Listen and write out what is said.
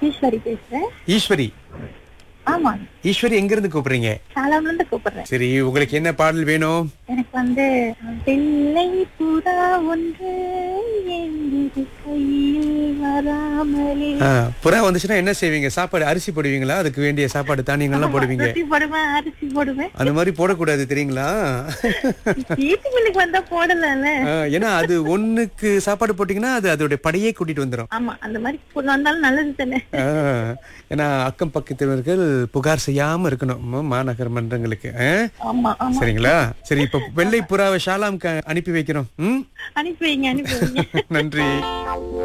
ஈஸ்வரி பேசுறேன் ஈஸ்வரி ஆமா ஈஸ்வரி எங்க இருந்து கூப்பிடுறீங்க சாலாம்ல இருந்து கூப்பிடுறேன் சரி உங்களுக்கு என்ன பாடல் வேணும் எனக்கு வந்து வெள்ளை புறா ஒன்று எந்தது கையில் வராமலே ஆ, புறா வந்துச்சுன்னா என்ன செய்வீங்க சாப்பாடு அரிசி போடுவீங்களா அதுக்கு வேண்டிய சாப்பாடு தானியங்கள்லாம் போடுவீங்க ரொட்டி போடுவேன் அரிசி போடுவேன் அந்த மாதிரி போடக்கூடாது தெரியுங்களா வீட்டு மில்லுக்கு வந்தா போடலாம்ல ஆ, ஏன்னா அது ஒண்ணுக்கு சாப்பாடு போட்டீங்கன்னா அது அதோட படையே கூட்டிட்டு வந்துடும் ஆமா அந்த மாதிரி கொண்டு வந்தாலும் நல்லது தானே ஆ, ஏன்னா அக்கம் பக்கத்தினர்கள் புகார் செய்யாம இருக்கணும் மா- மாநகர் மன்றங்களுக்கு ஆ? ஆமா ஆமா சரிங்களா சரி இப்ப வெள்ளை புறாவை ஷாலாம்க்கு அனுப்பி வைக்கிறோம் ம் அனுப்பி வைங்க அனுப்பி வைங்க நன்றி